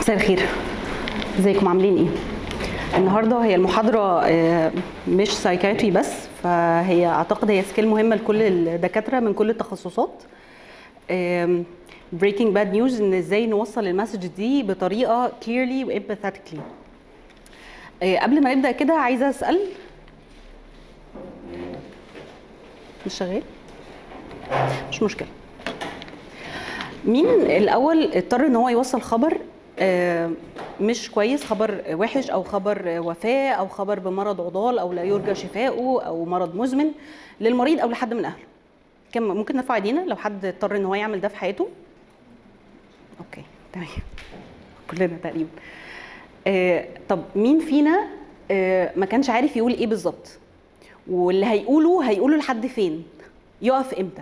مساء الخير ازيكم عاملين ايه النهارده هي المحاضره آه، مش سايكايتري بس فهي اعتقد هي سكيل مهمه لكل الدكاتره من كل التخصصات بريكنج باد نيوز ان ازاي نوصل المسج دي بطريقه كليرلي وامباثيتيكلي قبل ما نبدا كده عايزه اسال مش شغال مش مشكله مين الاول اضطر ان هو يوصل خبر آه، مش كويس خبر وحش او خبر وفاه او خبر بمرض عضال او لا يرجى شفاؤه او مرض مزمن للمريض او لحد من اهله كم ممكن نرفع ايدينا لو حد اضطر ان هو يعمل ده في حياته اوكي تمام كلنا تقريبا آه، طب مين فينا آه، ما كانش عارف يقول ايه بالظبط واللي هيقوله هيقوله لحد فين يقف امتى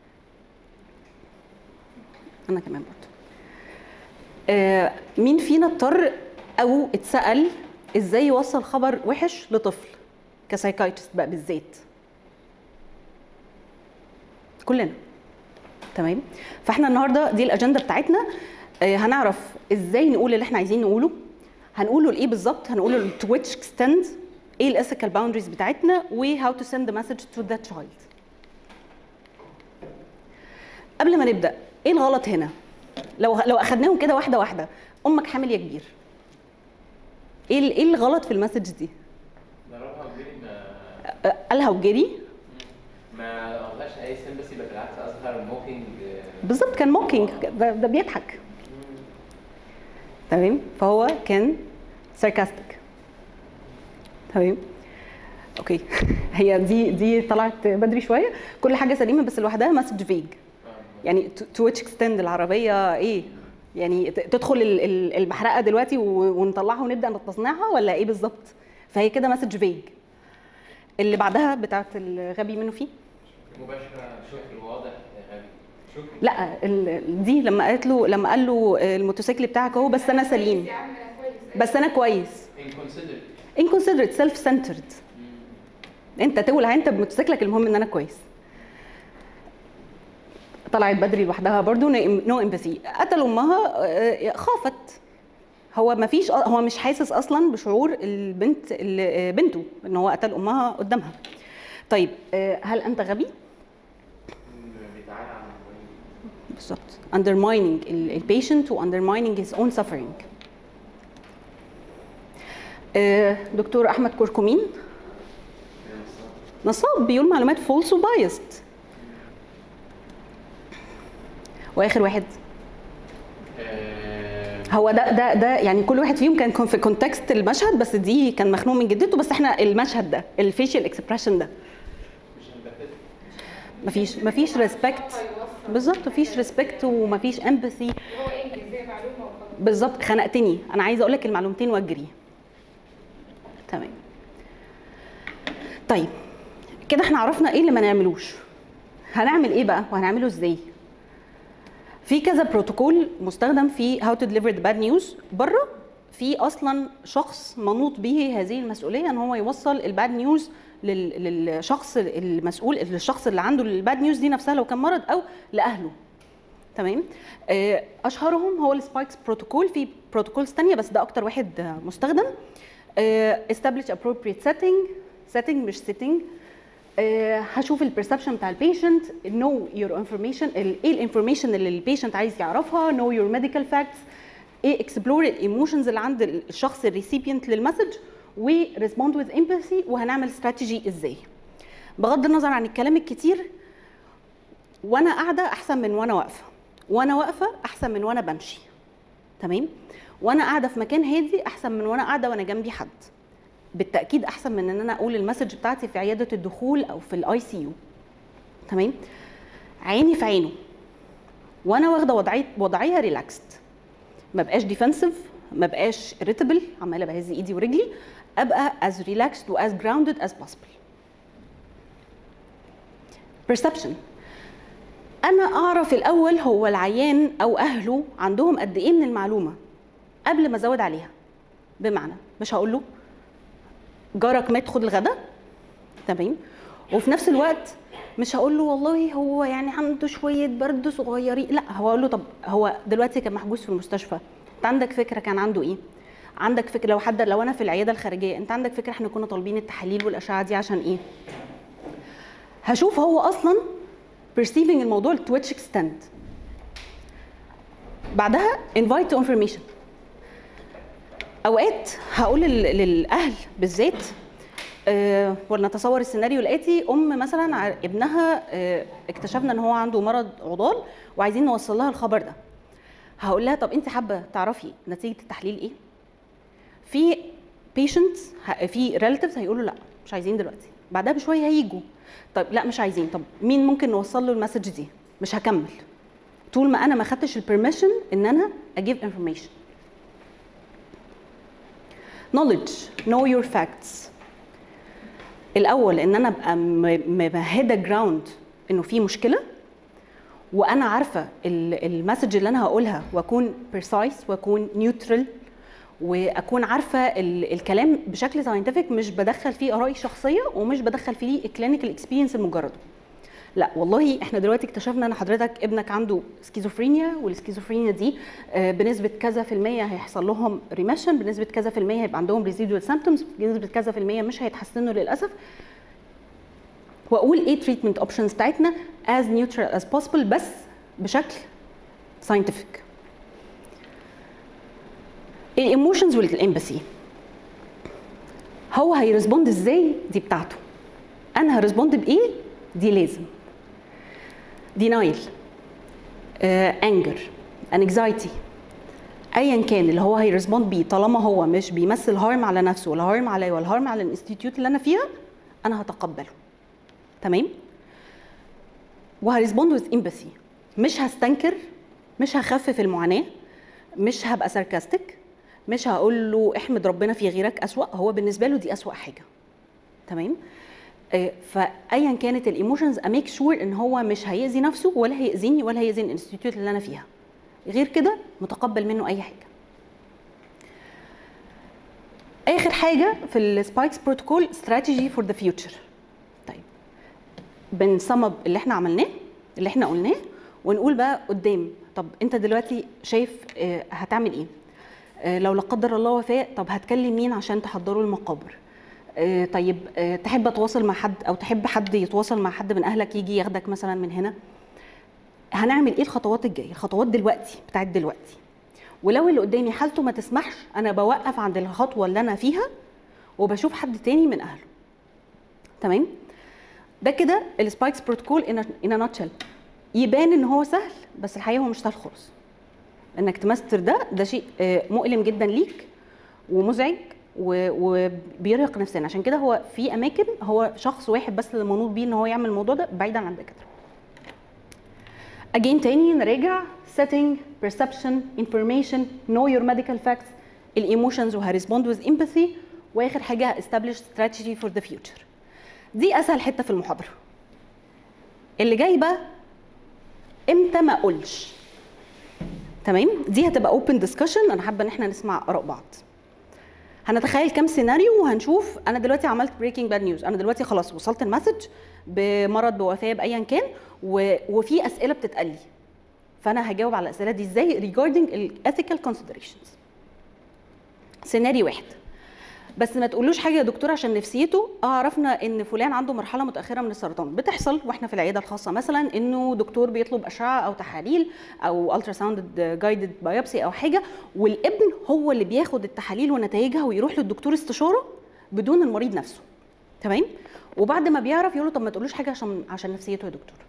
انا كمان برضه آه، مين فينا اضطر او اتسال ازاي يوصل خبر وحش لطفل كسايكايترست بقى بالذات كلنا تمام فاحنا النهارده دي الاجنده بتاعتنا آه، هنعرف ازاي نقول اللي احنا عايزين نقوله هنقوله لايه بالظبط هنقوله to which extent ايه الاثيكال باوندريز بتاعتنا و how to send the message to that child قبل ما نبدا ايه الغلط هنا لو لو اخدناهم كده واحده واحده امك حامل يا كبير ايه ال- ايه الغلط في المسج دي ضربها وجري ما أه، قالها وجري ما واخداش اي سن بس يبقى بالعكس اظهر موكينج بالظبط كان موكينج ده, ده بيضحك تمام فهو كان ساركاستيك تمام اوكي هي دي دي طلعت بدري شويه كل حاجه سليمه بس لوحدها مسج فيج يعني تو ويتش اكستند العربيه ايه يعني ت- تدخل ال- ال- المحرقه دلوقتي و- ونطلعها ونبدا نتصنيعها ولا ايه بالظبط فهي كده مسج فيج اللي بعدها بتاعت الغبي منه فيه مباشره بشكل واضح غبي شكرا لا ال- دي لما قالت له لما قال له الموتوسيكل بتاعك اهو بس انا سليم بس انا كويس انكونسيدر inconsiderate self centered انت تولع انت بموتوسيكلك المهم ان انا كويس طلعت بدري لوحدها برضو نو امباثي قتل امها آه، خافت هو ما فيش هو مش حاسس اصلا بشعور البنت اللي- بنته ان هو قتل امها قدامها طيب آه، هل انت غبي بيتعالى عن المريض بالظبط undermining ال- البيشنت و undermining his own suffering آه، دكتور احمد كركمين نصاب بيقول معلومات فولس وبايست واخر واحد آه، هو ده ده ده يعني كل واحد فيهم كان في كونتكست المشهد بس دي كان مخنوق من جدته بس احنا المشهد ده الفيشيال اكسبريشن ده مش امباثيك مفيش مفيش ريسبكت بالظبط مفيش ريسبكت ومفيش امباثي هو انجز زي معلومه وخلاص بالظبط خنقتني انا عايزه اقول لك المعلومتين واجري تمام طيب كده احنا عرفنا ايه اللي ما نعملوش هنعمل ايه بقى وهنعمله ازاي في كذا بروتوكول مستخدم في هاو تو ديليفر ذا باد نيوز بره في اصلا شخص منوط به هذه المسؤوليه ان هو يوصل الباد نيوز للشخص المسؤول للشخص اللي عنده الباد نيوز دي نفسها لو كان مرض او لاهله تمام آه، اشهرهم هو السبايكس بروتوكول في بروتوكولز تانية بس ده اكتر واحد آه، مستخدم آه، establish appropriate setting setting مش setting آه، هشوف البرسبشن بتاع البيشنت know your information ال- ايه الانفورميشن اللي البيشنت عايز يعرفها know your medical facts ايه explore الايموشنز اللي عند الشخص الريسيبينت للمسج وريسبوند with empathy وهنعمل استراتيجي ازاي بغض النظر عن الكلام الكتير وانا قاعده احسن من وانا واقفه وانا واقفه احسن من وانا بمشي تمام وانا قاعده في مكان هادي احسن من وانا قاعده وانا جنبي حد بالتاكيد احسن من ان انا اقول المسج بتاعتي في عياده الدخول او في الاي سي يو تمام عيني في عينه وانا واخده وضعيه وضعيه ريلاكست ما بقاش ديفنسيف ما بقاش irritable عماله بهز ايدي ورجلي ابقى as relaxed و as grounded as possible perception انا اعرف الاول هو العيان او اهله عندهم قد ايه من المعلومه قبل ما ازود عليها بمعنى مش هقول له جارك مات خد الغدا تمام وفي نفس الوقت مش هقول له والله هو يعني عنده شويه برد صغيرين لا هو اقول له طب هو دلوقتي كان محجوز في المستشفى انت عندك فكره كان عنده ايه عندك فكره لو حد لو انا في العياده الخارجيه انت عندك فكره احنا كنا طالبين التحاليل والاشعه دي عشان ايه هشوف هو اصلا perceiving الموضوع to which extent بعدها invite to information اوقات هقول لل- للاهل بالذات أه ولنتصور السيناريو الاتي ام مثلا ع- ابنها أه اكتشفنا ان هو عنده مرض عضال وعايزين نوصل لها الخبر ده هقول لها طب انت حابه تعرفي نتيجه التحليل ايه في بيشنتس في ريلاتيفز هيقولوا لا مش عايزين دلوقتي بعدها بشويه هيجوا طب لا مش عايزين طب مين ممكن نوصل له المسج دي مش هكمل طول ما انا ما خدتش البرميشن ان انا اجيب انفورميشن knowledge know your facts الاول ان انا ابقى م- ممهده جراوند انه في مشكله وانا عارفه ال- المسج اللي انا هقولها واكون precise واكون نيوترال واكون عارفه ال- الكلام بشكل ساينتفك مش بدخل فيه ارائي الشخصيه ومش بدخل فيه الكلينيكال اكسبيرينس المجرده لا والله احنا دلوقتي اكتشفنا ان حضرتك ابنك عنده سكيزوفرينيا والسكيزوفرينيا دي آه، بنسبه كذا في الميه هيحصل لهم ريميشن بنسبه كذا في الميه هيبقى عندهم ريزيدوال سيمبتومز بنسبه كذا في الميه مش هيتحسنوا للاسف واقول ايه تريتمنت اوبشنز بتاعتنا as neutral as possible بس بشكل scientific الايموشنز والامباثي هو هيرسبوند ازاي دي بتاعته انا هرسبوند بايه دي لازم denial انجر انكزايتي ايا كان اللي هو هيرسبوند بيه طالما هو مش بيمثل هارم على نفسه ولا هارم عليا ولا هارم على الانستيتيوت اللي انا فيها انا هتقبله تمام وهرسبوند وذ امباثي مش هستنكر مش هخفف المعاناه مش هبقى ساركاستيك مش هقول له احمد ربنا في غيرك اسوا هو بالنسبه له دي اسوا حاجه تمام آه، فايا كانت الايموشنز اميك شور ان هو مش هيأذي نفسه ولا هيأذيني ولا هيأذي الانستيتيوت اللي انا فيها غير كده متقبل منه اي حاجه اخر حاجه في السبايكس بروتوكول استراتيجي فور ذا فيوتشر طيب بنصمم اللي احنا عملناه اللي احنا قلناه ونقول بقى قدام طب انت دلوقتي شايف آه، هتعمل ايه آه، لو لا قدر الله وفاه طب هتكلم مين عشان تحضروا المقابر آه، طيب آه، تحب اتواصل مع حد او تحب حد يتواصل مع حد من اهلك يجي ياخدك مثلا من هنا هنعمل ايه الخطوات الجايه الخطوات دلوقتي بتاعت دلوقتي ولو اللي قدامي حالته ما تسمحش انا بوقف عند الخطوه اللي انا فيها وبشوف حد تاني من اهله تمام ده كده السبايكس بروتوكول ان ناتشل يبان ان هو سهل بس الحقيقه هو مش سهل خالص انك تماستر ده ده شيء آه، مؤلم جدا ليك ومزعج و- وبيرهق نفسيا عشان كده هو في اماكن هو شخص واحد بس اللي منوط بيه ان هو يعمل الموضوع ده بعيدا عن الدكاتره اجين تاني نراجع setting perception information know your medical facts الايموشنز وهريسبوند with empathy واخر حاجه establish strategy for the future دي اسهل حته في المحاضره اللي جاي بقى امتى ما اقولش تمام دي هتبقى اوبن ديسكشن انا حابه ان احنا نسمع اراء بعض هنتخيل كام سيناريو وهنشوف انا دلوقتي عملت بريكنج باد نيوز انا دلوقتي خلاص وصلت المسج بمرض بوفاه بايا كان و... وفي اسئله بتتقال لي فانا هجاوب على الاسئله دي ازاي regarding الethical considerations سيناريو واحد بس ما تقولوش حاجه يا دكتور عشان نفسيته اه عرفنا ان فلان عنده مرحله متاخره من السرطان بتحصل واحنا في العياده الخاصه مثلا انه دكتور بيطلب اشعه او تحاليل او الترا ساوند جايدد بايوبسي او حاجه والابن هو اللي بياخد التحاليل ونتائجها ويروح للدكتور استشاره بدون المريض نفسه تمام وبعد ما بيعرف يقول له طب ما تقولوش حاجه عشان عشان نفسيته يا دكتور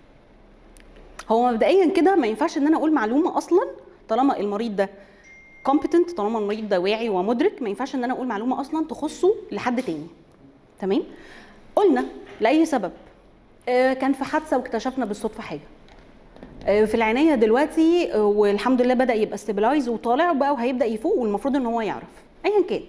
هو مبدئيا كده ما ينفعش ان انا اقول معلومه اصلا طالما المريض ده كومبتنت طالما المريض ده واعي ومدرك ما ينفعش ان انا اقول معلومه اصلا تخصه لحد تاني تمام قلنا لاي سبب آه، كان في حادثه واكتشفنا بالصدفه حاجه آه، في العنايه دلوقتي آه، والحمد لله بدا يبقى ستابلايز وطالع بقى وهيبدا يفوق والمفروض ان هو يعرف ايا كان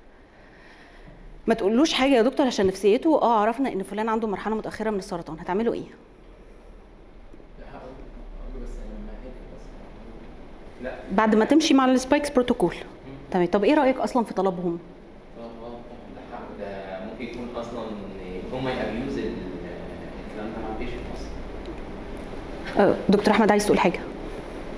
ما تقولوش حاجه يا دكتور عشان نفسيته اه عرفنا ان فلان عنده مرحله متاخره من السرطان هتعملوا ايه لا هقول هقول بس انا مهاجم بس لا بعد ما تمشي مع السبايكس بروتوكول تمام طب ايه رايك اصلا في طلبهم اه اه ده حق ده ممكن يكون اصلا هم يابيوز الكلام ده مع البيشنت اصلا آه، دكتور احمد عايز تقول حاجه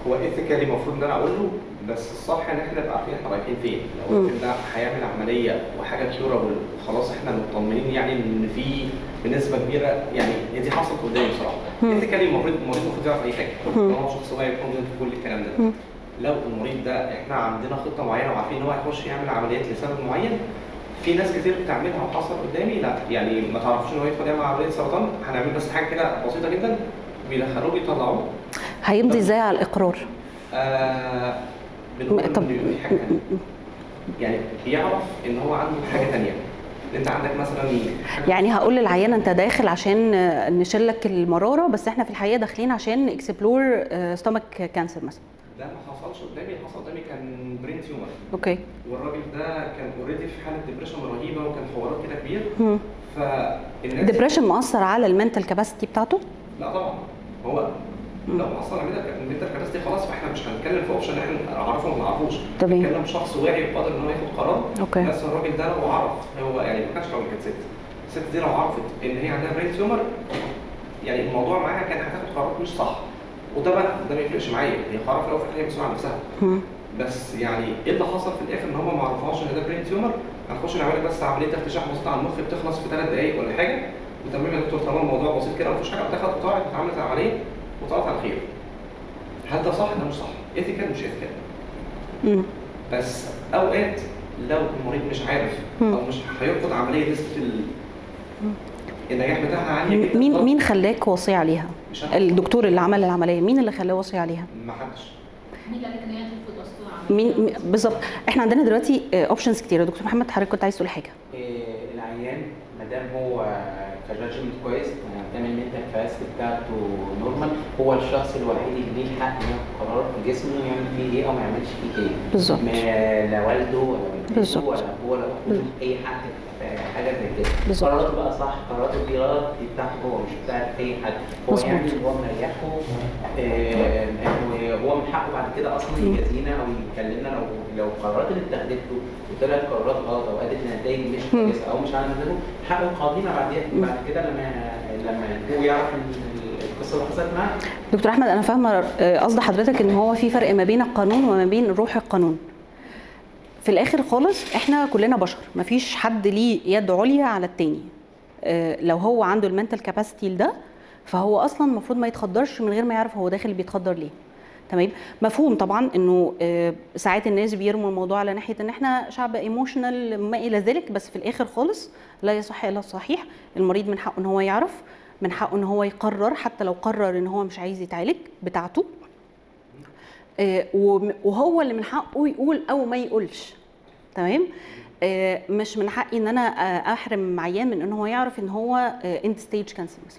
هو ايثيكالي المفروض ان انا اقول له بس الصح ان احنا نبقى عارفين احنا رايحين فين لو مم. الراجل ده هيعمل عمليه وحاجه كيورابل وخلاص احنا مطمنين يعني ان في بنسبه كبيره يعني هي دي حصلت قدامي بصراحه مم. ايثيكالي المفروض المريض المفروض يعرف اي حاجه مم. ان هو شخص واعي يكون في كل الكلام ده مم. لو المريض ده احنا عندنا خطه معينه وعارفين ان هو هيخش يعمل عمليات لسبب معين في ناس كتير بتعملها وحصل قدامي لا يعني ما تعرفوش ان هو يدخل يعمل عمليه سرطان هنعمل بس حاجه كده بسيطه جدا بيدخلوه بيطلعوه هيمضي ازاي على الاقرار آه بنقول طب- إن في حاجه تانية يعني يعرف ان هو عنده حاجه تانية انت عندك مثلا حاجة يعني هقول للعيان انت داخل عشان آه، نشيل لك المراره بس احنا في الحقيقه داخلين عشان اكسبلور ستومك كانسر مثلا ده ما حصلش قدامي اللي حصل قدامي كان برين تيومر اوكي والراجل ده كان اوريدي في حاله ديبريشن رهيبه وكان حوارات كده كبير مم. فالناس الدبريشن مؤثر على المنتال كاباسيتي بتاعته لا طبعا هو مم. لو اصلا عملنا الميتال كاباسيتي خلاص فاحنا مش هنتكلم في اوبشن احنا نعرفه وما نعرفوش تمام. نتكلم شخص واعي وقادر ان هو ياخد قرار اوكي. بس الراجل ده لو عرف هو يعني ما كانش راجل كانت ست الست دي لو عرفت ان هي عندها برين تيومر يعني الموضوع معاها كان هتاخد قرارات مش صح وده بقى ده ما يفرقش معايا هي قرار في الاول وفي الاخر هي مسؤوله عن نفسها مم. بس يعني ايه اللي حصل في الاخر ان هم ما عرفوش ان ده برين تيومر هنخش نعمل بس عمليه افتشاح بسيطه على المخ بتخلص في ثلاث دقائق ولا حاجه وتمام يا دكتور طالما الموضوع بسيط كده مفيش حاجه بتاخد وطلعت اتعملت العمليه وطلعت على خير هل ده صح؟ ده مش صح ايثيكال مش ايثيكال مم. بس اوقات لو المريض مش عارف مم. او مش هيرفض عمليه نسبه ال... النجاح بتاعها عاليه جدا مين مين خلاك وصي عليها مش أنا. الدكتور اللي عمل العمليه مين اللي خلاه وصي عليها ما حدش مين اللي قال لك ان هي ترفض اصلا مين مين- بالظبط احنا عندنا دلوقتي اوبشنز كتير دكتور محمد حضرتك كنت عايز تقول حاجه إيه، العيان ما دام هو كجادجمنت كويس دام المنتال كاباسيتي بتاعته نورمال هو الشخص الوحيد اللي ليه الحق انه ياخد قرار في جسمه يعمل فيه ايه او ما يعملش فيه ايه بالظبط. ما- لا والده ولا والدته بالظبط. ولا هو ولا اخوه اي حد في حاجه زي كده بالظبط. قراراته بقى صح قراراته دي غلط دي بتاعته هو مش بتاعت اي حد هو مظبوط. يعمل اللي هو مريحه آه، وهو من حقه بعد كده اصلا يجازينا او يكلمنا لو لو القرارات اللي اتخذت له وطلعت قرارات غلط او ادت لنتائج مش مم. كويسه او مش على مزاجه حقه يقاضينا بعد بعد كده لما لما هو يعرف ال- القصه اللي حصلت معاه دكتور احمد انا فاهمه آه، قصد حضرتك ان هو في فرق ما بين القانون وما بين روح القانون في الاخر خالص احنا كلنا بشر مفيش حد ليه يد عليا على التاني آه، لو هو عنده المنتال كاباسيتي ده فهو اصلا المفروض ما يتخدرش من غير ما يعرف هو داخل بيتخدر ليه تمام مفهوم طبعا انه آه، ساعات الناس بيرموا الموضوع على ناحيه ان احنا شعب ايموشنال ما الى ذلك بس في الاخر خالص لا يصح الا الصحيح المريض من حقه ان هو يعرف من حقه ان هو يقرر حتى لو قرر ان هو مش عايز يتعالج بتاعته آه، وم- وهو اللي من حقه يقول او ما يقولش تمام آه، مش من حقي ان انا آه، احرم عيان من ان هو يعرف ان هو اند ستيج كانسر مثلا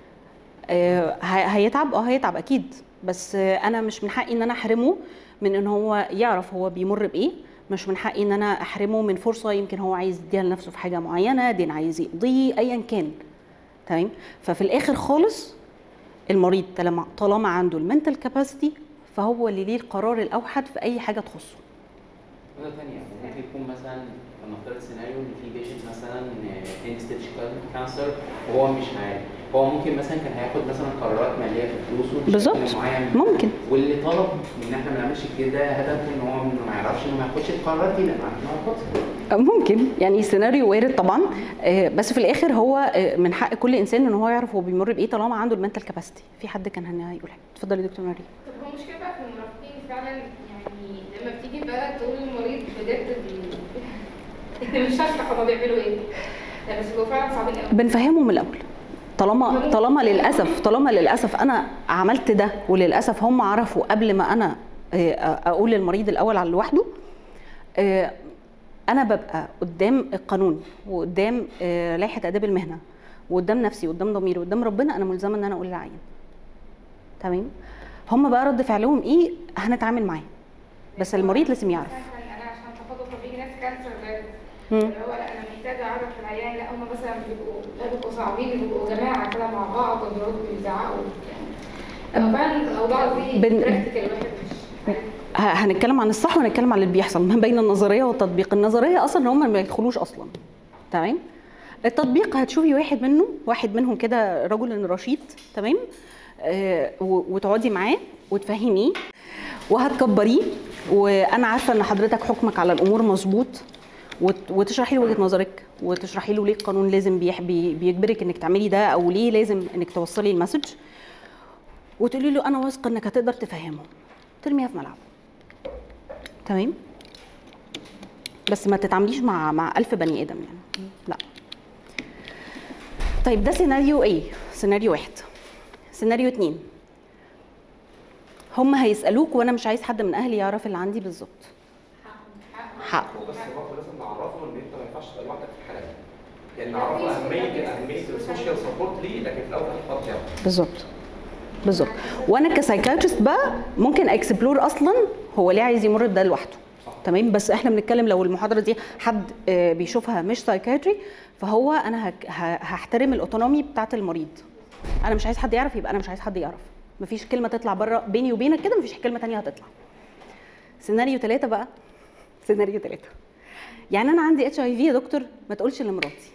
آه، هي- هيتعب اه هيتعب اكيد بس آه، انا مش من حقي ان انا احرمه من ان هو يعرف هو بيمر بايه مش من حقي ان انا احرمه من فرصه يمكن هو عايز يديها لنفسه في حاجه معينه دين عايز يقضيه ايا كان تمام ففي الاخر خالص المريض طالما طالما عنده المنتال كاباسيتي فهو اللي ليه القرار الاوحد في اي حاجه تخصه نقطة تانية ممكن يكون مثلا نفترض سيناريو ان في بيشنت مثلا اند ستيج كانسر وهو مش عارف هو ممكن مثلا كان هياخد مثلا قرارات ماليه في فلوسه بشكل بالظبط. معين ممكن. واللي طلب ان احنا ما نعملش كده هدفه ان هو إنه ما يعرفش انه ما ياخدش القرارات دي لما عارف ان هو ياخدها ممكن يعني سيناريو وارد طبعا آه، بس في الاخر هو آه، من حق كل انسان ان هو يعرف هو بيمر بايه طالما عنده المنتال كاباسيتي في حد كان هيقول حاجه اتفضلي يا دكتور مريم طب هو مشكلة بقى في المرافقين فعلا يعني لما بتيجي بقى تقول للمريض بجد بي... انت مش هشرح هما بيعملوا ايه لا بس هو فعلا صعبين قوي بنفهمه من الاول طالما طالما للاسف طالما للاسف انا عملت ده وللاسف هم عرفوا قبل ما انا آه، اقول للمريض الاول على لوحده آه، انا ببقى قدام القانون وقدام آه، لائحه اداب المهنه وقدام نفسي وقدام ضميري وقدام ربنا انا ملزمه ان انا اقول للعيان تمام هم بقى رد فعلهم ايه هنتعامل معاه بس المريض لازم يعرف مثلا انا عشان تفاضل فبيجي ناس كانسر بجد مم. اللي هو لا انا محتاجه اعرف العيان لا هم مثلا بيبقوا لا بيبقوا صعبين بيبقوا جماعه كده مع بعض وبيقعدوا بيزعقوا يعني فعلا الاوضاع دي بن- براكتيكال الواحد مش عارف ه- هنتكلم عن الصح وهنتكلم عن اللي بيحصل ما بين النظريه والتطبيق النظريه اصلا ان هم ما يدخلوش اصلا تمام التطبيق هتشوفي واحد منه واحد منهم كده رجل رشيد تمام آه، و- وتقعدي معاه وتفهميه وهتكبريه وانا عارفه ان حضرتك حكمك على الامور مظبوط وت- وتشرحي له وجهه نظرك وتشرحي له ليه القانون لازم بيح- بي- بيجبرك انك تعملي ده او ليه لازم انك توصلي المسج وتقولي له انا واثقه انك هتقدر تفهمه ترميها في ملعبه تمام بس ما تتعامليش مع مع ألف بني ادم يعني لا طيب ده سيناريو ايه سيناريو واحد سيناريو اتنين هم هيسالوك وانا مش عايز حد من اهلي يعرف اللي عندي بالظبط حقه بس برضه لازم نعرفه ان انت ما ينفعش تبقى لوحدك في الحاله دي يعني نعرفه اهميه اهميه السوشيال سبورت ليه لكن في الاول هتحط يعني بالظبط بالظبط وانا كسايكاتريست بقى ممكن اكسبلور اصلا هو ليه عايز يمر بده لوحده تمام بس احنا بنتكلم لو المحاضره دي حد آه، بيشوفها مش سايكاتري فهو انا هك- ه- هحترم الاوتونومي بتاعت المريض انا مش عايز حد يعرف يبقى انا مش عايز حد يعرف مفيش كلمه تطلع بره بيني وبينك كده مفيش كلمه تانية هتطلع سيناريو ثلاثة بقى سيناريو ثلاثة يعني انا عندي اتش اي في يا دكتور ما تقولش لمراتي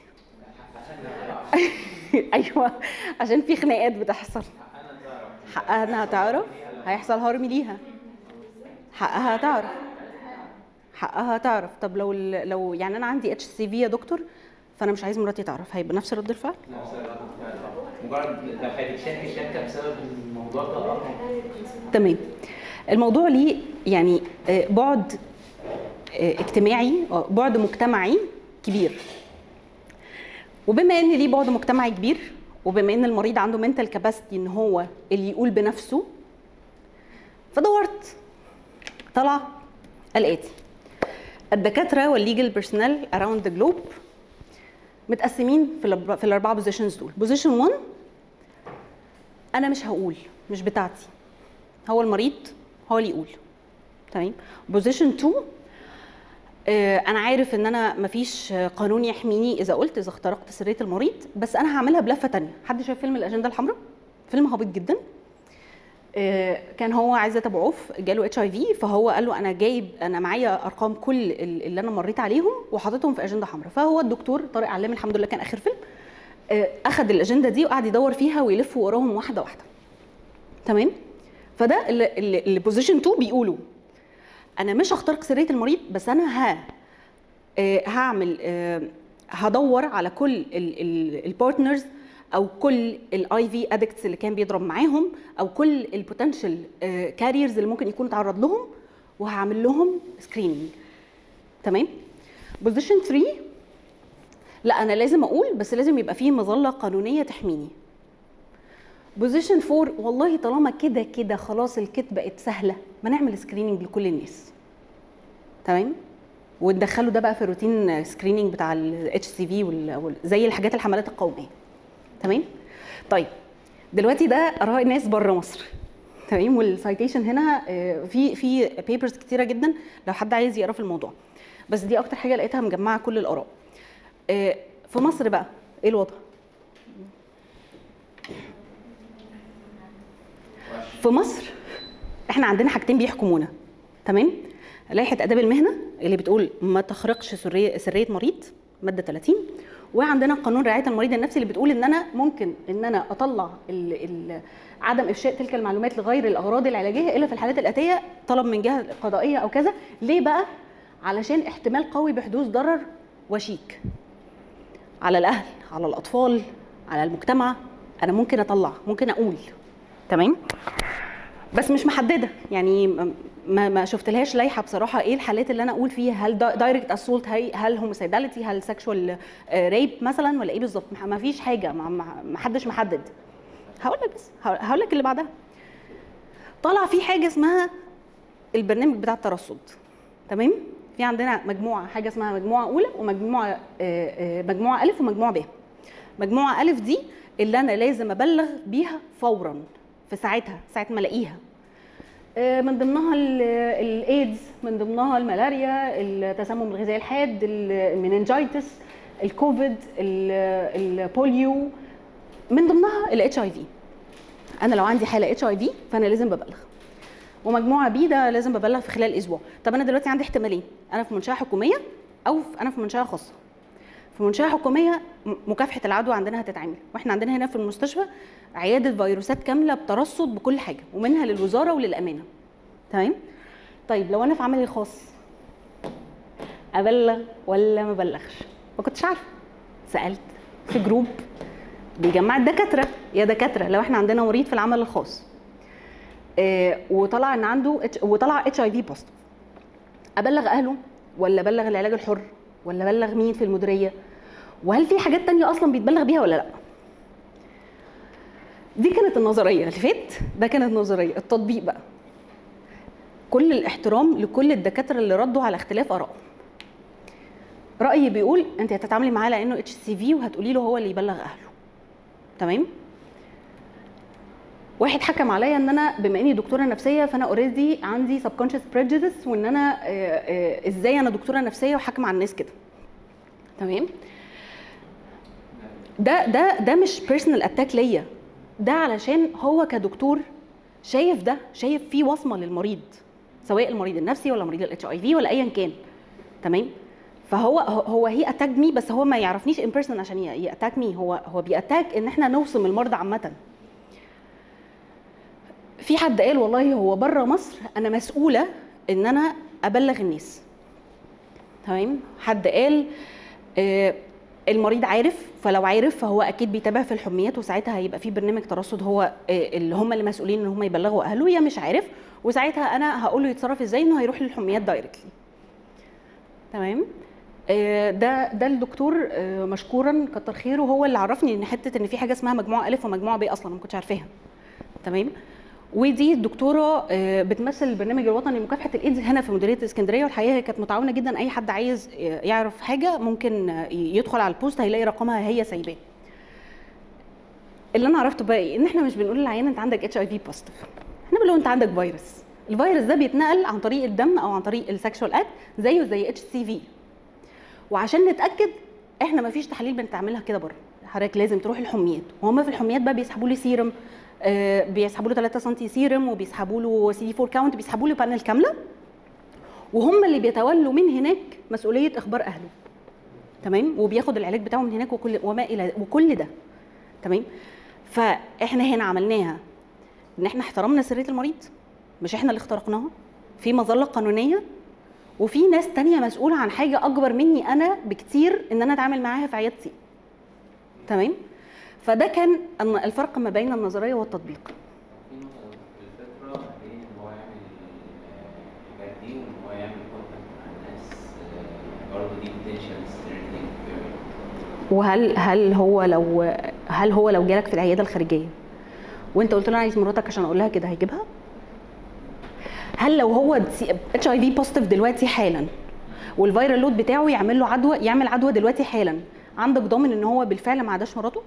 ايوه عشان في خناقات بتحصل حقها انها تعرف هيحصل هرم ليها حقها تعرف حقها تعرف طب لو ال- لو يعني انا عندي اتش سي في يا دكتور فانا مش عايز مراتي تعرف هيبقى نفس رد الفعل مجرد لو هتتشارك شركه بسبب الموضوع ده اه تمام الموضوع ليه يعني آه، بعد آه، اجتماعي آه، بعد مجتمعي كبير وبما ان ليه بعد مجتمعي كبير وبما ان المريض عنده منتال كاباسيتي ان هو اللي يقول بنفسه فدورت طلع الاتي الدكاتره والليجل بيرسونال اراوند ذا جلوب متقسمين في الأربع- في الاربعه بوزيشنز دول بوزيشن 1 انا مش هقول مش بتاعتي هو المريض هو اللي يقول تمام بوزيشن 2 آه، انا عارف ان انا مفيش قانون يحميني اذا قلت اذا اخترقت سريه المريض بس انا هعملها بلفه تانية حد شاف فيلم الاجنده الحمراء فيلم هابط جدا آه، كان هو عايز يتبعوف جاله اتش اي في فهو قال له انا جايب انا معايا ارقام كل ال- اللي انا مريت عليهم وحاططهم في اجنده حمراء فهو الدكتور طارق علام الحمد لله كان اخر فيلم آه، اخذ الاجنده دي وقعد يدور فيها ويلف وراهم واحده واحده تمام فده اللي بوزيشن 2 بيقولوا انا مش هخترق سريه المريض بس انا ها آه، هعمل آه، هدور على كل البارتنرز او كل الاي في ادكتس اللي كان بيضرب معاهم او كل البوتنشال كاريرز اللي ممكن يكون اتعرض لهم وهعمل لهم سكريننج تمام بوزيشن 3 لا انا لازم اقول بس لازم يبقى فيه مظله قانونيه تحميني بوزيشن 4 والله طالما كده كده خلاص الكت بقت سهله ما نعمل سكريننج لكل الناس تمام وندخله ده بقى في الروتين سكريننج بتاع الاتش سي في زي الحاجات الحملات القوميه تمام طيب دلوقتي ده اراء ناس بره مصر تمام والسايتيشن هنا آه، في في بيبرز كتيره جدا لو حد عايز يقرا في الموضوع بس دي اكتر حاجه لقيتها مجمعه كل الاراء آه، في مصر بقى ايه الوضع في مصر احنا عندنا حاجتين بيحكمونا تمام لائحه اداب المهنه اللي بتقول ما تخرقش سريه سريه مريض ماده 30 وعندنا قانون رعايه المريض النفسي اللي بتقول ان انا ممكن ان انا اطلع ال ال عدم افشاء تلك المعلومات لغير الاغراض العلاجيه الا في الحالات الاتيه طلب من جهه قضائيه او كذا ليه بقى علشان احتمال قوي بحدوث ضرر وشيك على الاهل على الاطفال على المجتمع انا ممكن اطلع ممكن اقول تمام بس مش محدده يعني م- ما ما شفتلهاش لايحه بصراحه ايه الحالات اللي انا اقول فيها هل دايركت اسولت هل هوموسيداليتي هل سexual ريب مثلا ولا ايه بالظبط ما- ما فيش حاجه ما- ما ما حدش محدد هقول لك بس هقول لك اللي بعدها طالع في حاجه اسمها البرنامج بتاع الترصد تمام في عندنا مجموعه حاجه اسمها مجموعه اولى ومجموعه آه، آه، مجموعه الف ومجموعه ب مجموعه الف دي اللي انا لازم ابلغ بيها فورا في ساعتها ساعه ما الاقيها آه، من ضمنها ال- الايدز من ضمنها الملاريا التسمم الغذائي الحاد المننجايتس الكوفيد ال- البوليو من ضمنها الاتش اي في انا لو عندي حاله اتش اي في فانا لازم ببلغ ومجموعه بي ده لازم ببلغ في خلال اسبوع طب انا دلوقتي عندي احتمالين انا في منشاه حكوميه او في- انا في منشاه خاصه في منشاه حكوميه م- مكافحه العدوى عندنا هتتعمل واحنا عندنا هنا في المستشفى عياده فيروسات كامله بترصد بكل حاجه ومنها للوزاره وللامانه تمام طيب لو انا في عملي الخاص ابلغ ولا ما ابلغش ما كنتش عارفه سالت في جروب بيجمع الدكاتره يا دكاتره لو احنا عندنا مريض في العمل الخاص آه، وطلع ان عنده H- وطلع اتش اي في بوزيتيف ابلغ اهله ولا ابلغ العلاج الحر ولا ابلغ مين في المديريه وهل في حاجات تانية اصلا بيتبلغ بيها ولا لا دي كانت النظريه اللي فات ده كانت نظريه التطبيق بقى كل الاحترام لكل الدكاتره اللي ردوا على اختلاف ارائهم رايي بيقول انت هتتعاملي معاه لانه اتش سي في وهتقولي له هو اللي يبلغ اهله تمام واحد حكم عليا ان انا بما اني دكتوره نفسيه فانا اوريدي عندي سبكونشس بريجيدس وان انا آه، آه، ازاي انا دكتوره نفسيه وحاكمه على الناس كده تمام ده ده ده مش بيرسونال اتاك ليا ده علشان هو كدكتور شايف ده شايف فيه وصمه للمريض سواء المريض النفسي ولا مريض الاتش اي في ولا ايا كان تمام فهو هو هي اتاك مي بس هو ما يعرفنيش ان بيرسون عشان ياتاك مي هو هو بياتاك ان احنا نوصم المرضى عامه في حد قال والله هو بره مصر انا مسؤوله ان انا ابلغ الناس تمام حد قال آه، المريض عارف فلو عارف فهو اكيد بيتابع في الحميات وساعتها هيبقى في برنامج ترصد هو آه، اللي هم اللي مسؤولين ان هم يبلغوا اهله يا مش عارف وساعتها انا هقول له يتصرف ازاي انه هيروح للحميات دايركتلي تمام آه، ده ده الدكتور آه، مشكورا كتر خيره هو اللي عرفني ان حته ان في حاجه اسمها مجموعه الف ومجموعه ب اصلا ما كنتش عارفاها تمام ودي الدكتوره آه، بتمثل البرنامج الوطني لمكافحه الايدز هنا في مديريه اسكندريه والحقيقه هي كانت متعاونه جدا اي حد عايز آه، يعرف حاجه ممكن آه، يدخل على البوست هيلاقي رقمها هي سايباه اللي انا عرفته بقى ايه ان احنا مش بنقول للعيان انت عندك اتش اي في بوزيتيف احنا بنقول له انت عندك فيروس الفيروس ده بيتنقل عن طريق الدم او عن طريق السكشوال اكت زيه زي اتش سي في وعشان نتاكد احنا ما فيش تحاليل بنتعملها كده بره حضرتك لازم تروح الحميات وهم في الحميات بقى بيسحبوا لي سيرم آه، بيسحبوا له 3 سم سيرم وبيسحبوا له سي دي 4 كاونت بيسحبوا له بانل كامله وهم اللي بيتولوا من هناك مسؤوليه اخبار اهله تمام وبياخد العلاج بتاعه من هناك وكل وما الى وكل ده تمام فاحنا هنا عملناها ان احنا احترمنا سريه المريض مش احنا اللي اخترقناها في مظله قانونيه وفي ناس تانية مسؤولة عن حاجة أكبر مني أنا بكتير إن أنا أتعامل معاها في عيادتي. تمام؟ فده كان الن- الفرق ما بين النظرية والتطبيق. في نقطة الفكرة بين إن هو يعمل الحاجات دي وإن هو يعمل كونتاكت مع الناس آه، برضه دي بوتنشال ستريتنج وهل هل هو لو هل هو لو جالك في العيادة الخارجية وأنت قلت له أنا عايز مراتك عشان أقول لها كده هيجيبها؟ هل لو هو اتش اي في بوزيتيف دلوقتي حالا والفيرال لود بتاعه يعمل له عدوى يعمل عدوى دلوقتي حالا عندك ضامن ان هو بالفعل ما عداش مراته؟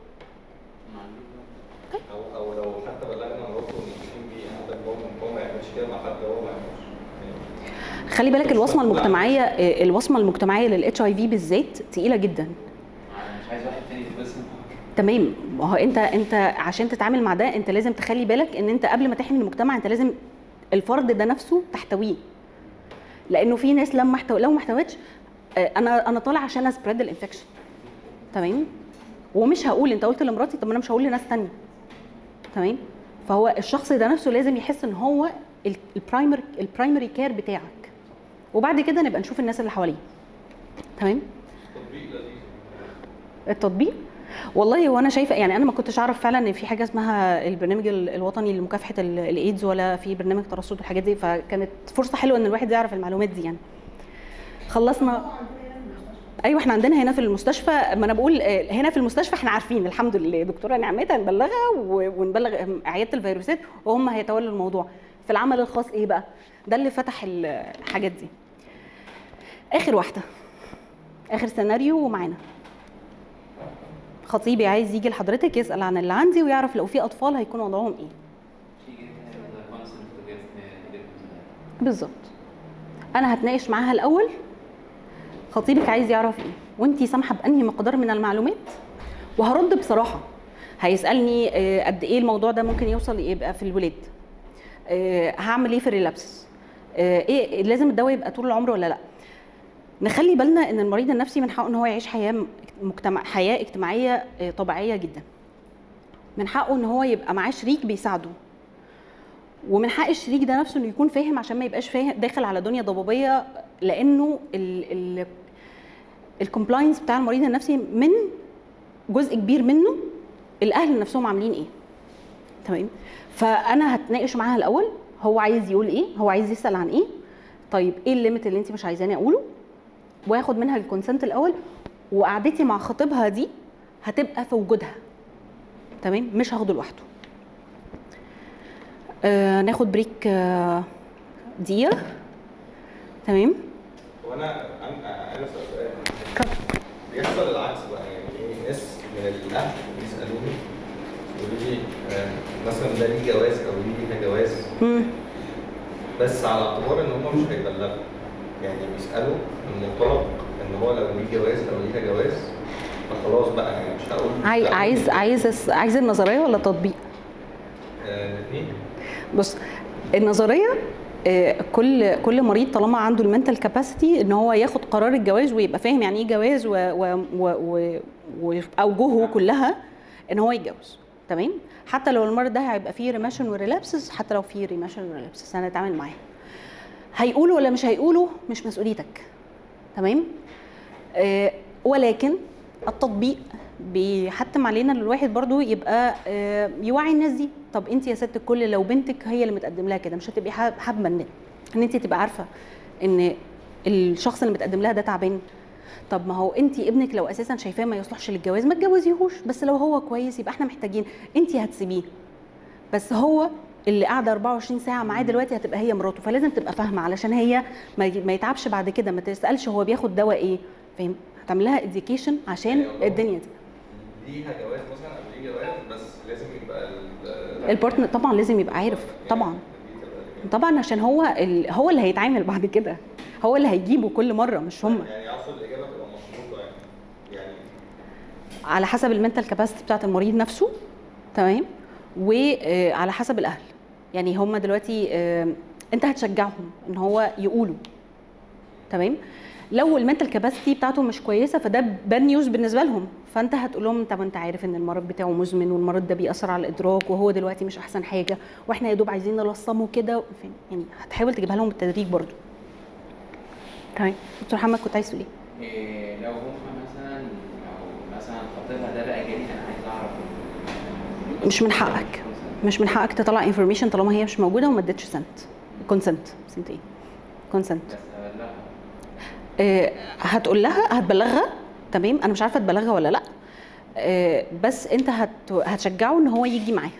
او او لو حتى بلغنا مراته ان الجين بي عندك هو هو ما يعملش كده مع حد هو ما يعملش خلي بالك الوصمه المجتمعيه الوصمه المجتمعيه للاتش اي في بالذات تقيله جدا أنا مش عايز واحد تاني يتبسم تمام ما هو انت انت عشان تتعامل مع ده انت لازم تخلي بالك ان انت قبل ما تحمي المجتمع انت لازم الفرد ده نفسه تحتويه لانه في ناس لما احتو... لو ما احتوتش آه، انا انا طالع عشان اسبريد الانفكشن تمام ومش هقول انت قلت لمراتي طب ما انا مش هقول لناس تانية تمام فهو الشخص ده نفسه لازم يحس ان هو البرايمري البرايمري كير بتاعك وبعد كده نبقى نشوف الناس اللي حواليه تمام تطبيق لذيذ التطبيق والله وانا شايفه يعني انا ما كنتش اعرف فعلا ان في حاجه اسمها البرنامج ال- الوطني لمكافحه ال- الايدز ولا في برنامج ترصد والحاجات دي فكانت فرصه حلوه ان الواحد يعرف المعلومات دي يعني خلصنا ايوه احنا عندنا هنا في المستشفى ما انا بقول آه، هنا في المستشفى احنا عارفين الحمد لله دكتوره نعمتها نبلغها و- ونبلغ عياده الفيروسات وهم هيتولوا الموضوع في العمل الخاص ايه بقى ده اللي فتح ال- الحاجات دي اخر واحده اخر سيناريو ومعانا خطيبي عايز يجي لحضرتك يسال عن اللي عندي ويعرف لو في اطفال هيكون وضعهم ايه she get the consent to get uh, get بالظبط انا هتناقش معاها الاول خطيبك عايز يعرف ايه وانتي سامحه بانهي مقدار من المعلومات وهرد بصراحه هيسالني آه، قد ايه الموضوع ده ممكن يوصل يبقى في الولاد آه، هعمل ايه في الريلابس آه، ايه لازم الدواء يبقى طول العمر ولا لا نخلي بالنا ان المريض النفسي من حقه ان هو يعيش حياه مجتمع حياه اجتماعيه آه، طبيعيه جدا من حقه ان هو يبقى معاه شريك بيساعده ومن حق الشريك ده نفسه انه يكون فاهم عشان ما يبقاش فاهم داخل على دنيا ضبابيه لانه ال ال الكومبلاينس بتاع المريض النفسي من جزء كبير منه الاهل نفسهم عاملين ايه تمام فانا هتناقش معاها الاول هو عايز يقول ايه هو عايز يسال عن ايه طيب ايه الليميت اللي انت مش عايزاني اقوله واخد منها الكونسنت الاول وقعدتي مع خطيبها دي هتبقى في وجودها تمام مش هاخده لوحده آه ناخد بريك آه دقيقه تمام وانا انا انا سؤال بيحصل العكس بقى يعني ايه ناس من الاهل بيسالوني يقولوا لي آه، مثلا ده ليه جواز او ليه ليها جواز مم. بس على اعتبار ان هم مش هيبلغوا يعني بيسالوا من منطلق ان هو لو ليه جواز او ليها جواز فخلاص بقى يعني مش هقول عاي- مش هقول- عايز عايز الس- عايز النظريه ولا التطبيق آه، الاثنين بص النظريه آه، كل كل مريض طالما عنده المنتال كاباسيتي ان هو ياخد قرار الجواز ويبقى فاهم يعني ايه جواز و- و- و- و- واوجهه كلها ان هو يتجوز تمام حتى لو المرض ده هيبقى فيه ريماشن وريلابسز حتى لو فيه ريماشن وريلابسز هنتعامل معاه هيقولوا ولا مش هيقولوا مش مسؤوليتك تمام آه، ولكن التطبيق بيحتم علينا ان الواحد برضو يبقى آه، يوعي الناس دي طب انت يا ست الكل لو بنتك هي اللي متقدم لها كده مش هتبقي حاب- حابه ان ان انت تبقى عارفه ان الشخص اللي متقدم لها ده تعبان طب ما هو انت ابنك لو اساسا شايفاه ما يصلحش للجواز ما تجوزيهوش بس لو هو كويس يبقى احنا محتاجين انت هتسيبيه بس هو اللي قاعده 24 ساعه معاه دلوقتي هتبقى هي مراته فلازم تبقى فاهمه علشان هي ما ي- ما يتعبش بعد كده ما تسالش هو بياخد دواء ايه فاهم هتعمل لها اديوكيشن عشان أيوة. الدنيا دي ليها جواز مثلا او ليه جواز بس لازم يبقى ال- البارتنر طبعا لازم يبقى عارف طبعا دي تبقى- طبعا عشان هو ال... هو اللي هيتعامل بعد كده هو اللي هيجيبه كل مره مش هم يعني اقصد الاجابه تبقى مشروطه يعني يعني على حسب المنتال كاباسيتي بتاعت المريض نفسه تمام وعلى حسب الاهل يعني هم دلوقتي آه، انت هتشجعهم ان هو يقولوا تمام لو المنتال كاباسيتي بتاعته مش كويسه فده باد نيوز بالنسبه لهم فانت هتقول لهم طب انت عارف ان المرض بتاعه مزمن والمرض ده بيأثر على الادراك وهو دلوقتي مش احسن حاجه واحنا يا دوب عايزين نلصمه كده فاهم؟ يعني هتحاول تجيبها لهم بالتدريج برضو تمام دكتور محمد كنت عايز تقول ايه إيه لو هم مثلا لو مثلا خطيبها ده بقى جالي انا عايز اعرف مش من حقك مش من حقك تطلع انفورميشن طالما هي مش موجوده وما ادتش سنت كونسنت سنت ايه كونسنت بس ابلغها آه، هتقول لها هتبلغها تمام انا مش عارفه تبلغها ولا لا آه، بس انت هت هتشجعه ان هو يجي معاها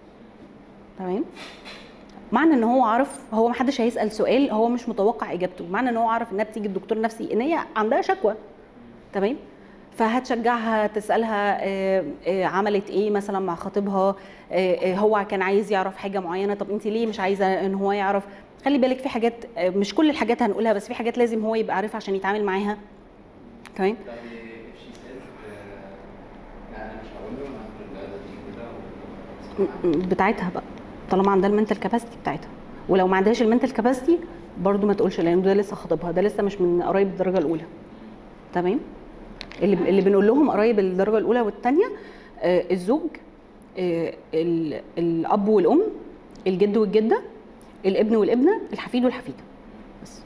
تمام معنى ان هو عارف هو ما حدش هيسال سؤال هو مش متوقع اجابته معنى ان هو عارف انها بتيجي الدكتور نفسي ان هي عندها شكوى تمام فهتشجعها تسالها آه، آه، عملت ايه مثلا مع خطيبها آه، آه، هو كان عايز يعرف حاجه معينه طب انت ليه مش عايزه ان هو يعرف خلي بالك في حاجات آه، مش كل الحاجات هنقولها بس في حاجات لازم هو يبقى عارفها عشان يتعامل معاها تمام طب if she said آه، لا انا مش هقول له انا هاخد الجوازه دي كده و- م- م- بتاعتها بقى طالما عندها المنتال كاباسيتي بتاعتها ولو ما عندهاش المنتال كاباسيتي برضو ما تقولش لان ده لسه خطيبها ده لسه مش من قرايب الدرجه الاولى تمام اللي اللي بنقول لهم قرايب الدرجه الاولى والثانيه آه الزوج آه ال- الاب والام الجد والجده الابن والابنه الحفيد والحفيده بس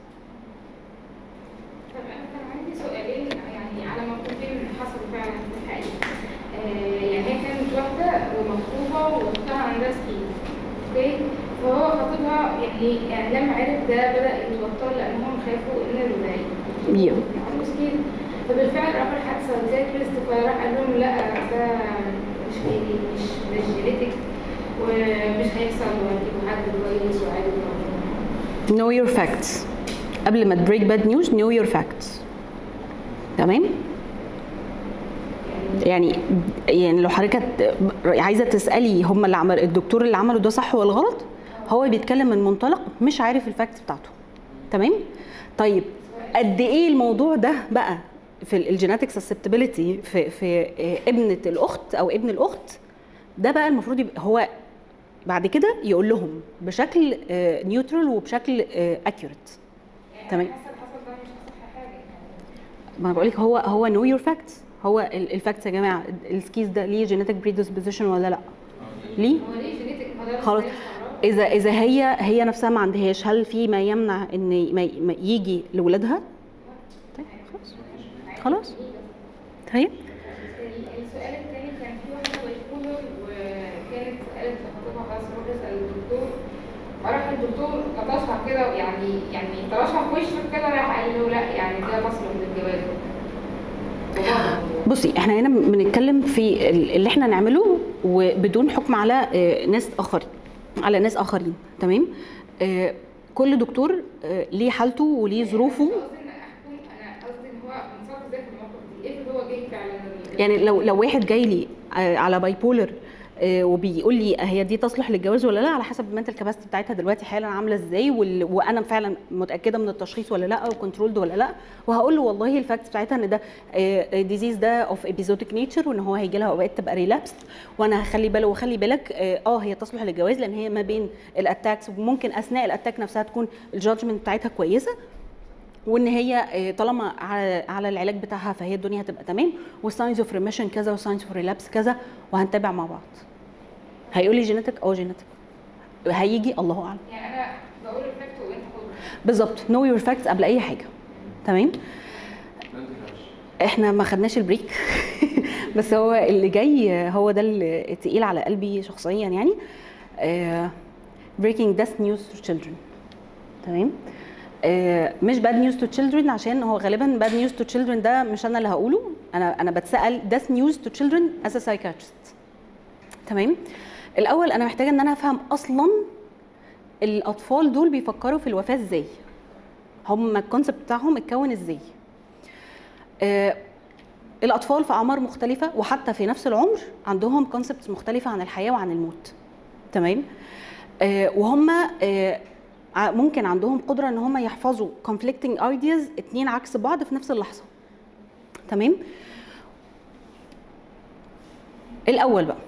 طب انا كان عندي سؤالين يعني على موقفين حصلوا فعلا في الحقيقه آه، يعني هي كانت واحده ومخطوبه واختها عندها سكين اوكي فهو خطيبها يعني يعني لما عرف ده بدا يتوتر لانهم خافوا ان ال- يو. عنده سكين فبالفعل راحوا الحادثه وزي كريست فراح قال لهم لا ده مش مش مش جينيتك ومش هيحصل وهتجيبوا حد كويس وعادي ومعروف. know your facts قبل ما تبريك باد نيوز know your facts تمام يعني يعني لو حضرتك هت- عايزه تسالي هم اللي عمل الدكتور اللي عمله ده صح ولا غلط هو بيتكلم من منطلق مش عارف الفاكتس بتاعته تمام طيب قد ايه الموضوع ده بقى في الجيناتيك سسبتبيليتي في في آه، ابنه الاخت او ابن الاخت ده بقى المفروض يبقى هو بعد كده يقول لهم بشكل نيوترال وبشكل اكيوريت يعني تمام. حاسه الحصل ده مش اصح حاجه يعني ما انا بقول لك هو هو نو يور فاكتس هو الفاكتس يا جماعه السكيز ده ليه جينيتك بريدisposition ولا لا ليه هو ليه جينيتك ما ده خلاص. زي الصحراء. اذا اذا هي هي نفسها ما عندهاش هل في ما يمنع ان ما ما يجي لاولادها طيب خلاص خلاص طيب السؤال الثاني كان في واحدة بايبولر وكانت سألت خطيبها خلاص روح اسأل الدكتور فراح الدكتور لطشها كده يعني يعني طرشها في وشه كده راح قال له لا يعني ده تصلح للجواز وبره. بصي احنا هنا بنتكلم في ال- اللي احنا نعمله وبدون حكم على آه، ناس اخرين على ناس اخرين تمام آه، كل دكتور آه، ليه حالته وليه ظروفه مش قصدي ان احكم انا قصدي ان هو انصاف ازاي في الموقف دي افرض هو جاي فعلا يعني لو لو واحد جاي لي آه، على باي بولر وبيقول لي هي دي تصلح للجواز ولا لا على حسب المنتال كاباسيتي بتاعتها دلوقتي حالا عامله ازاي وال... وانا فعلا متاكده من التشخيص ولا لا وكنترولد ولا لا وهقول له والله الفاكتس بتاعتها ان ده ديزيز ده اوف ابيزوتيك نيتشر وان هو هيجي لها اوقات تبقى ريلابست وانا هخلي باله وخلي بالك اه آه، هي تصلح للجواز لان هي ما بين الاتاكس وممكن اثناء الاتاك نفسها تكون الجادجمنت بتاعتها كويسه وان هي آه، طالما على على العلاج بتاعها فهي الدنيا هتبقى تمام والساينز اوف ريميشن كذا والساينز اوف ريلابس كذا وهنتابع مع بعض هيقول لي جينيتك اه جينيتك هيجي الله اعلم يعني انا بقول الفاكت وانت خد بالظبط نو يور فاكتس قبل اي حاجه تمام احنا ما خدناش البريك بس هو اللي جاي هو ده اللي تقيل على قلبي شخصيا يعني بريكنج death نيوز تو children تمام آه، مش باد نيوز تو children عشان هو غالبا باد نيوز تو children ده مش انا اللي هقوله انا انا بتسال death نيوز تو children as a psychiatrist تمام الاول انا محتاجه ان انا افهم اصلا الاطفال دول بيفكروا في الوفاه ازاي هم الكونسبت بتاعهم اتكون ازاي آه، الاطفال في اعمار مختلفه وحتى في نفس العمر عندهم كونسبتس مختلفه عن الحياه وعن الموت تمام آه، وهم آه، ع- ممكن عندهم قدره ان هم يحفظوا conflicting ideas اتنين عكس بعض في نفس اللحظه تمام الاول بقى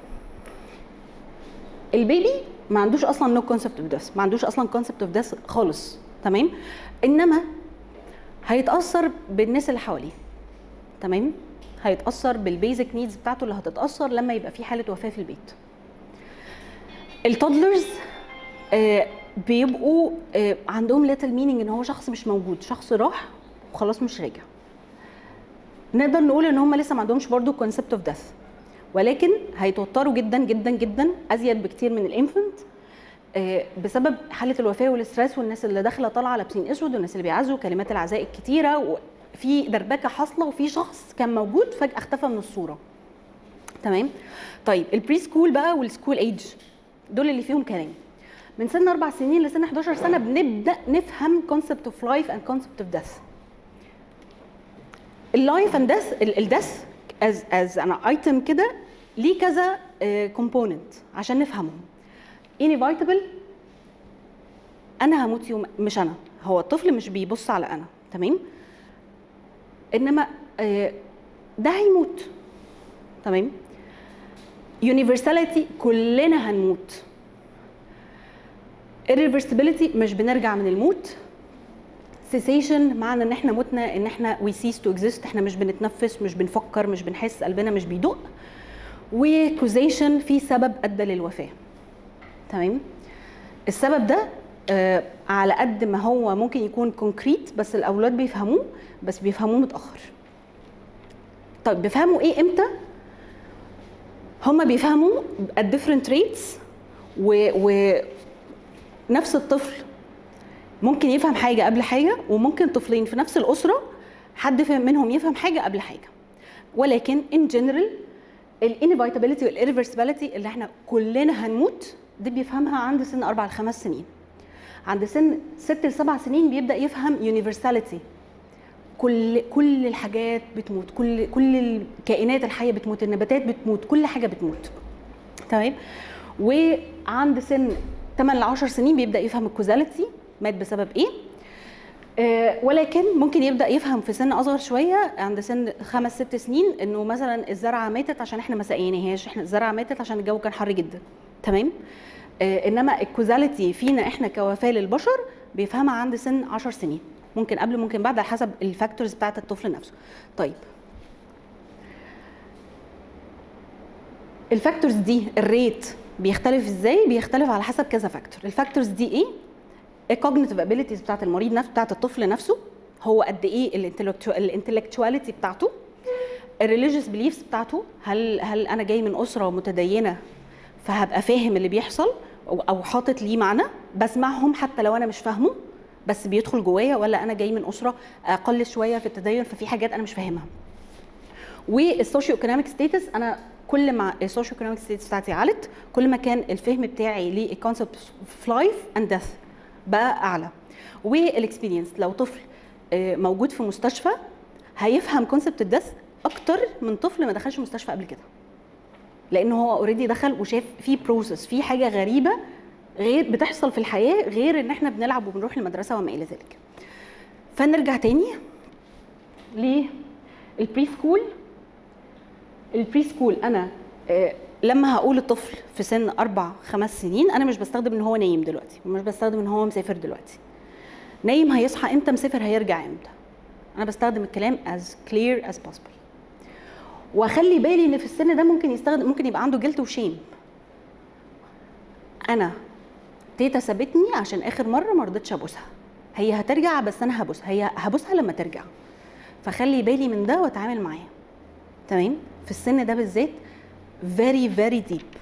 البيبي ما عندوش اصلا نو كونسبت اوف ديث ما عندوش اصلا كونسبت اوف ديث خالص تمام انما هيتاثر بالناس اللي حواليه تمام هيتاثر بالبيزك نيدز بتاعته اللي هتتاثر لما يبقى في حاله وفاه في البيت التودلرز آه بيبقوا آه عندهم ليتل مينينج ان هو شخص مش موجود شخص راح وخلاص مش راجع نقدر نقول ان هم لسه ما عندهمش برضو كونسبت اوف ديث ولكن هيتوتروا جدا جدا جدا ازيد بكتير من الانفنت آه، بسبب حاله الوفاه والاسترس والناس اللي داخله طالعه لابسين اسود والناس اللي بيعزوا كلمات العزاء الكتيره وفي دربكه حاصله وفي شخص كان موجود فجاه اختفى من الصوره تمام طيب البري سكول بقى والسكول ايج دول اللي فيهم كلام من سن اربع سنين لسن 11 سنه بنبدا نفهم كونسبت اوف لايف اند كونسبت اوف ديث اللايف اند ديث الديث از از انا ايتم كده ليه كذا كومبوننت عشان نفهمهم انيفايتبل انا هموت يوم مش انا هو الطفل مش بيبص على انا تمام انما آه، ده هيموت تمام يونيفرساليتي كلنا هنموت irreversibility مش بنرجع من الموت cessation معنى ان احنا متنا ان احنا we cease to exist احنا مش بنتنفس مش بنفكر مش بنحس قلبنا مش بيدق وكوزيشن في سبب ادى للوفاه تمام السبب ده آه على قد ما هو ممكن يكون كونكريت بس الاولاد بيفهموه بس بيفهموه متاخر طيب بيفهموا ايه امتى هما بيفهموا at different rates و, و نفس الطفل ممكن يفهم حاجه قبل حاجه وممكن طفلين في نفس الاسره حد فهم منهم يفهم حاجه قبل حاجه ولكن ان جنرال الانفايتابيلتي والاريفرسبيلتي اللي احنا كلنا هنموت دي بيفهمها عند سن اربع لخمس سنين عند سن ست لسبع سنين بيبدا يفهم يونيفرساليتي كل كل الحاجات بتموت كل كل الكائنات الحيه بتموت النباتات بتموت كل حاجه بتموت تمام وعند سن 8 ل 10 سنين بيبدا يفهم الكوزاليتي مات بسبب ايه آه، ولكن ممكن يبدا يفهم في سن اصغر شويه عند سن خمس ست سنين انه مثلا الزرعه ماتت عشان احنا ما سقيناهاش احنا الزرعه ماتت عشان الجو كان حر جدا تمام آه، انما الكوزاليتي فينا احنا كوفاه للبشر بيفهمها عند سن 10 سنين ممكن قبل ممكن بعد على حسب الفاكتورز بتاعت الطفل نفسه طيب الفاكتورز دي الريت بيختلف ازاي بيختلف على حسب كذا فاكتور الفاكتورز دي ايه الكوجنيتيف ابيليتيز بتاعت المريض نفسه بتاعت الطفل نفسه هو قد ايه الانتلكتواليتي بتاعته الريليجيوس بليفز بتاعته هل هل انا جاي من اسره متدينه فهبقى فاهم اللي بيحصل او أو حاطط ليه معنى بسمعهم حتى لو انا مش فاهمه بس بيدخل جوايا ولا انا جاي من اسره اقل شويه في التدين ففي حاجات انا مش فاهمها والسوشيو ايكونوميك ستيتس انا كل ما السوشيو ايكونوميك ستيتس بتاعتي علت كل ما كان الفهم بتاعي للكونسبت اوف لايف اند ديث بقى اعلى والاكسبيرينس لو طفل آه، موجود في مستشفى هيفهم كونسبت الدث اكتر من طفل ما دخلش مستشفى قبل كده لان هو اوريدي دخل وشاف في بروسس في حاجه غريبه غير بتحصل في الحياه غير ان احنا بنلعب وبنروح المدرسه وما الى ذلك فنرجع تاني للبري سكول البري سكول انا آه، لما هقول الطفل في سن اربع خمس سنين انا مش بستخدم ان هو نايم دلوقتي ومش بستخدم ان هو مسافر دلوقتي نايم هيصحى امتى مسافر هيرجع امتى انا بستخدم الكلام as clear as possible واخلي بالي ان في السن ده ممكن يستخدم ممكن يبقى عنده جلد وشيم انا تيتا سابتني عشان اخر مره ما رضيتش ابوسها هي هترجع بس انا هبوسها هي هبوسها لما ترجع فخلي بالي من ده واتعامل معاه تمام في السن ده بالذات very very deep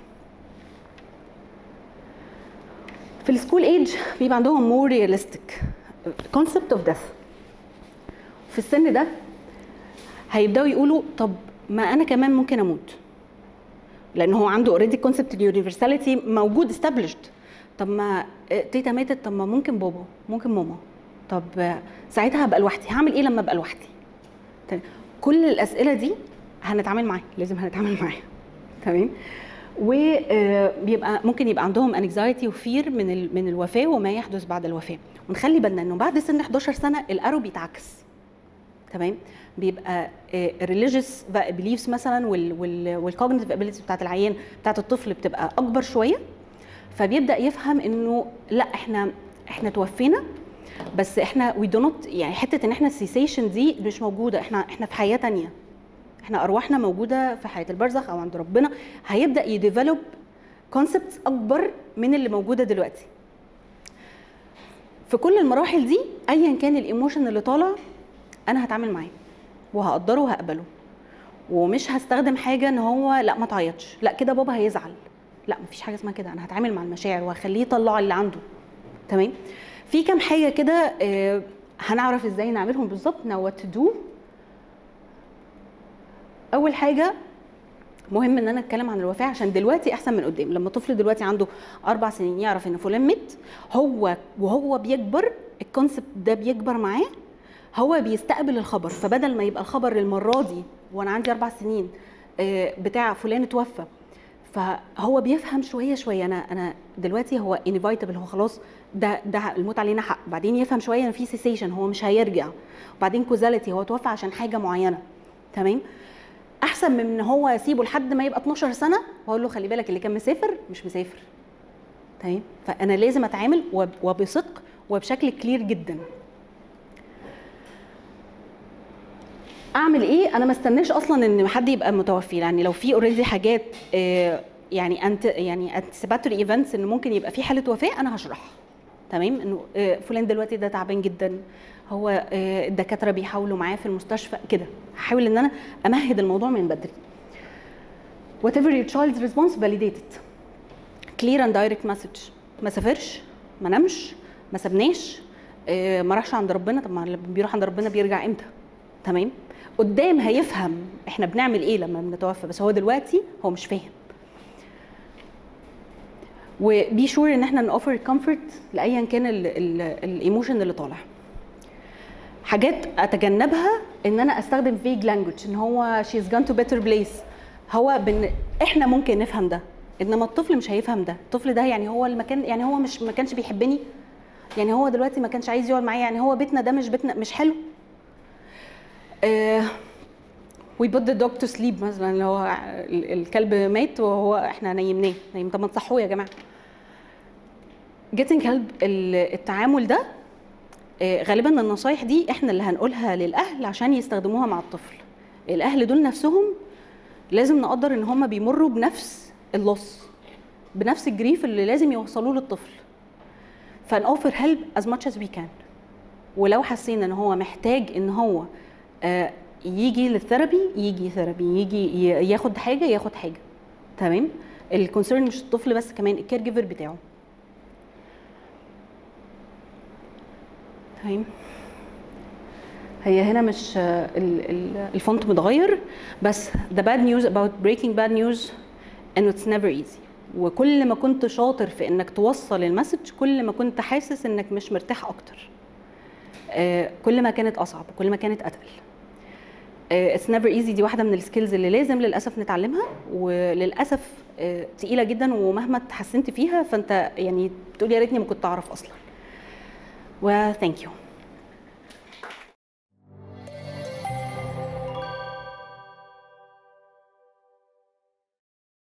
في السكول ايج بيبقى عندهم more realistic concept of death في السن ده هيبداوا يقولوا طب ما انا كمان ممكن اموت لان هو عنده اوريدي كونسبت اليونيفرساليتي موجود established طب ما تيتا ماتت طب ما ممكن بابا ممكن ماما طب ساعتها هبقى لوحدي هعمل ايه لما ابقى لوحدي تمام. كل الاسئله دي هنتعامل معاها لازم هنتعامل معاها تمام وبيبقى ممكن يبقى عندهم انكزايتي وفير من ال- من الوفاه وما يحدث بعد الوفاه ونخلي بالنا انه بعد سن 11 سنه الارو بيتعكس تمام بيبقى الريليجيوس بليفز مثلا والكوجنيتيف ابيليتيز بتاعت العيان بتاعت الطفل بتبقى اكبر شويه فبيبدا يفهم انه لا احنا احنا توفينا بس احنا وي دو نوت يعني حته ان احنا السيسيشن دي مش موجوده احنا احنا في حياه تانية احنا ارواحنا موجوده في حياه البرزخ او عند ربنا هيبدا يديفلوب كونسبتس اكبر من اللي موجوده دلوقتي في كل المراحل دي ايا كان الايموشن اللي طالع انا هتعامل معاه وهقدره وهقبله ومش هستخدم حاجه ان هو لا ما تعيطش لا كده بابا هيزعل لا مفيش حاجه اسمها كده انا هتعامل مع المشاعر وهخليه يطلع اللي عنده تمام في كام حاجه كده آه، هنعرف ازاي نعملهم بالظبط now what to do اول حاجه مهم ان انا اتكلم عن الوفاه عشان دلوقتي احسن من قدام لما طفل دلوقتي عنده اربع سنين يعرف ان فلان مات هو وهو بيكبر الكونسبت ده بيكبر معاه هو بيستقبل الخبر فبدل ما يبقى الخبر المره دي وانا عندي اربع سنين آه، بتاع فلان اتوفى فهو بيفهم شويه شويه انا انا دلوقتي هو انفايتبل هو خلاص ده ده الموت علينا حق بعدين يفهم شويه ان في سيسيشن هو مش هيرجع وبعدين كوزاليتي هو توفى عشان حاجه معينه تمام احسن من ان هو يسيبه لحد ما يبقى 12 سنه واقول له خلي بالك اللي كان مسافر مش مسافر تمام فانا لازم اتعامل وب- وبصدق وبشكل كلير جدا اعمل ايه انا ما استناش اصلا ان حد يبقى متوفي يعني لو في اوريدي حاجات آه، يعني انت يعني انتسيباتوري ايفنتس ان ممكن يبقى في حاله وفاه انا هشرحها تمام انه آه، فلان دلوقتي ده تعبان جدا هو آه، الدكاتره بيحاولوا معاه في المستشفى كده هحاول ان انا امهد الموضوع من بدري whatever your child's response validated clear and direct message ما سافرش ما نامش ما سابناش آه، ما راحش عند ربنا طب ما اللي بيروح عند ربنا بيرجع امتى تمام قدام هيفهم احنا بنعمل ايه لما بنتوفى بس هو دلوقتي هو مش فاهم وبي شور ان احنا نوفر كومفورت لايا كان الايموشن اللي طالع حاجات اتجنبها ان انا استخدم فيج لانجوج ان هو شيز جان تو بيتر بليس هو بن... احنا ممكن نفهم ده انما الطفل مش هيفهم ده الطفل ده يعني هو المكان يعني هو مش ما كانش بيحبني يعني هو دلوقتي ما كانش عايز يقعد معايا يعني هو بيتنا ده مش بيتنا مش حلو وي بوت ذا دوج تو سليب مثلا اللي هو ال- الكلب مات وهو احنا نيمناه نيم طب ما تصحوه يا جماعه getting help ال- التعامل ده آه، غالبا النصايح دي احنا اللي هنقولها للاهل عشان يستخدموها مع الطفل الاهل دول نفسهم لازم نقدر ان هم بيمروا بنفس اللص بنفس الجريف اللي لازم يوصلوه للطفل فنوفر هيلب از ماتش از وي كان ولو حسينا ان هو محتاج ان هو آه، يجي للثيرابي يجي ثيرابي يجي ي- ياخد حاجه ياخد حاجه تمام الكونسيرن مش الطفل بس كمان الكير جيفر بتاعه تمام هي هنا مش آه، ال- ال- الفونت متغير بس the bad news about breaking bad news انه it's never easy وكل ما كنت شاطر في انك توصل المسج كل ما كنت حاسس انك مش مرتاح اكتر آه، كل ما كانت اصعب كل ما كانت اتقل اتس نيفر ايزي دي واحده من السكيلز اللي لازم للاسف نتعلمها وللاسف آه، تقيله جدا ومهما اتحسنت فيها فانت يعني تقول يا ريتني ما كنت اعرف اصلا و ثانك يو